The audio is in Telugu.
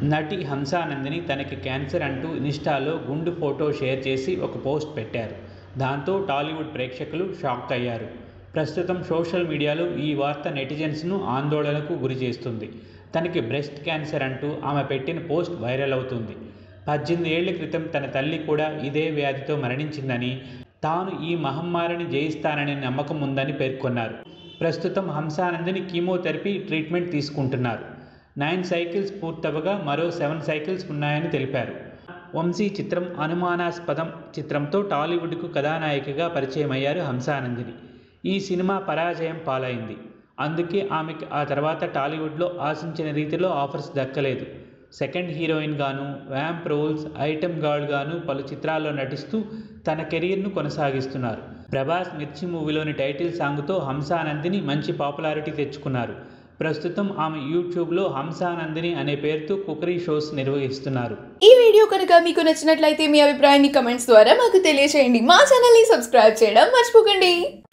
నటి హంసానందిని తనకి క్యాన్సర్ అంటూ ఇన్స్టాలో గుండు ఫోటో షేర్ చేసి ఒక పోస్ట్ పెట్టారు దాంతో టాలీవుడ్ ప్రేక్షకులు షాక్ అయ్యారు ప్రస్తుతం సోషల్ మీడియాలో ఈ వార్త నెటిజన్స్ను ఆందోళనకు గురి చేస్తుంది తనకి బ్రెస్ట్ క్యాన్సర్ అంటూ ఆమె పెట్టిన పోస్ట్ వైరల్ అవుతుంది పద్దెనిమిది ఏళ్ల క్రితం తన తల్లి కూడా ఇదే వ్యాధితో మరణించిందని తాను ఈ మహమ్మారిని జయిస్తాననే నమ్మకం ఉందని పేర్కొన్నారు ప్రస్తుతం హంసానందిని కీమోథెరపీ ట్రీట్మెంట్ తీసుకుంటున్నారు నైన్ సైకిల్స్ పూర్తవగా మరో సెవెన్ సైకిల్స్ ఉన్నాయని తెలిపారు వంశీ చిత్రం అనుమానాస్పదం చిత్రంతో టాలీవుడ్కు కథానాయికగా పరిచయమయ్యారు హంసానందిని ఈ సినిమా పరాజయం పాలైంది అందుకే ఆమెకి ఆ తర్వాత టాలీవుడ్లో ఆశించిన రీతిలో ఆఫర్స్ దక్కలేదు సెకండ్ హీరోయిన్ గాను వ్యాంప్ రోల్స్ ఐటమ్ గర్ల్ గాను పలు చిత్రాల్లో నటిస్తూ తన కెరీర్ను కొనసాగిస్తున్నారు ప్రభాస్ మిర్చి మూవీలోని టైటిల్ సాంగ్తో హంసానందిని మంచి పాపులారిటీ తెచ్చుకున్నారు ప్రస్తుతం ఆమె యూట్యూబ్లో హంసానందిని అనే పేరుతో కుకరీ షోస్ నిర్వహిస్తున్నారు ఈ వీడియో కనుక మీకు నచ్చినట్లయితే మీ అభిప్రాయాన్ని కమెంట్స్ ద్వారా మాకు తెలియజేయండి మా ఛానల్ని సబ్స్క్రైబ్ చేయడం మర్చిపోకండి